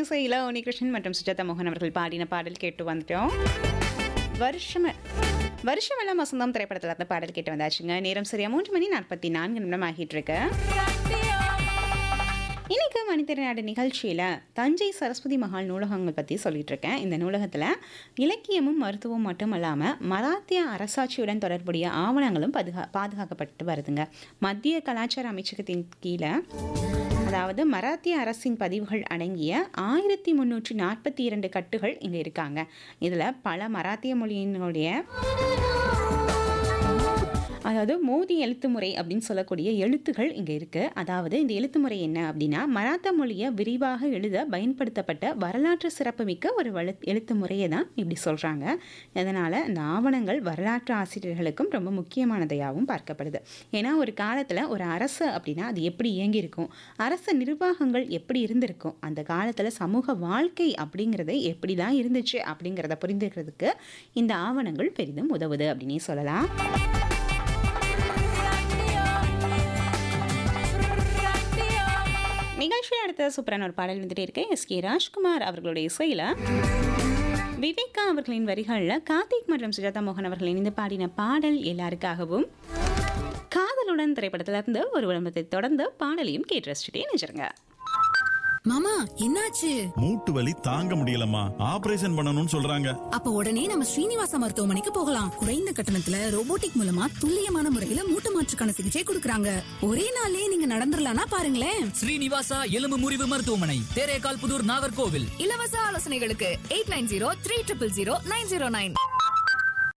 இசையில் உனிகிருஷ்ணன் மற்றும் சுஜாதா மோகன் அவர்கள் பாடின பாடல் கேட்டு வந்துட்டோம் வருஷம் வருஷமெல்லாம் வசந்தம் திரைப்படத்தில் அந்த பாடல் கேட்டு வந்தாச்சுங்க நேரம் சரியா மூன்று மணி நாற்பத்தி நான்கு நிமிடம் ஆகிட்டு இருக்கு இன்னைக்கு மணித்திறனாடு நிகழ்ச்சியில் தஞ்சை சரஸ்வதி மகால் நூலகங்கள் பற்றி சொல்லிட்டு இருக்கேன் இந்த நூலகத்தில் இலக்கியமும் மருத்துவம் மட்டும் இல்லாமல் மராத்திய அரசாட்சியுடன் தொடர்புடைய ஆவணங்களும் பாதுகா பாதுகாக்கப்பட்டு வருதுங்க மத்திய கலாச்சார அமைச்சகத்தின் கீழே அதாவது மராத்திய அரசின் பதிவுகள் அடங்கிய ஆயிரத்தி முந்நூற்றி நாற்பத்தி இரண்டு கட்டுகள் இங்கே இருக்காங்க இதில் பல மராத்திய மொழியினுடைய அதாவது மோதி எழுத்து முறை அப்படின்னு சொல்லக்கூடிய எழுத்துகள் இங்கே இருக்குது அதாவது இந்த எழுத்து முறை என்ன அப்படின்னா மராத்தா மொழியை விரிவாக எழுத பயன்படுத்தப்பட்ட வரலாற்று சிறப்புமிக்க ஒரு வழு எழுத்து முறையை தான் இப்படி சொல்கிறாங்க அதனால் இந்த ஆவணங்கள் வரலாற்று ஆசிரியர்களுக்கும் ரொம்ப முக்கியமானதையாகவும் பார்க்கப்படுது ஏன்னா ஒரு காலத்தில் ஒரு அரசு அப்படின்னா அது எப்படி இயங்கியிருக்கும் அரசு நிர்வாகங்கள் எப்படி இருந்திருக்கும் அந்த காலத்தில் சமூக வாழ்க்கை அப்படிங்கிறது எப்படி தான் இருந்துச்சு அப்படிங்கிறத புரிந்துக்கிறதுக்கு இந்த ஆவணங்கள் பெரிதும் உதவுது அப்படின்னே சொல்லலாம் நிகழ்ச்சியில் அடுத்த சூப்பரான ஒரு பாடல் வந்துட்டே இருக்கு எஸ் கே ராஜ்குமார் அவர்களுடைய இசையில் விவேகா அவர்களின் வரிகளில் கார்த்திக் மற்றும் சுஜாதா மோகன் அவர்கள் இணைந்து பாடின பாடல் எல்லாருக்காகவும் காதலுடன் திரைப்படத்தில் இருந்து ஒரு விளம்பரத்தை தொடர்ந்து பாடலையும் கேட்டு ரசிச்சுட்டே நினைச்சிருங்க மாமா என்னாச்சு மூட்டு வலி தாங்க முடியலம்மா ஆபரேஷன் பண்ணணும்னு சொல்றாங்க அப்ப உடனே நம்ம ஸ்ரீனிவாசா மருத்துவமனைக்கு போகலாம் குறைந்த கட்டணத்துல ரோபோட்டிக் மூலமா துல்லியமான முறையில மூட்டு மாற்றுக்கான சிகிச்சை கொடுக்கறாங்க ஒரே நாள்லயே நீங்க நடந்துடலாம்னா பாருங்களேன் ஸ்ரீனிவாசா எலும்பு முறிவு மருத்துவமனை தேரேகால் புதூர் நாகர்கோவில் இலவச ஆலோசனைகளுக்கு eight nine zero three triple zero nine zero nine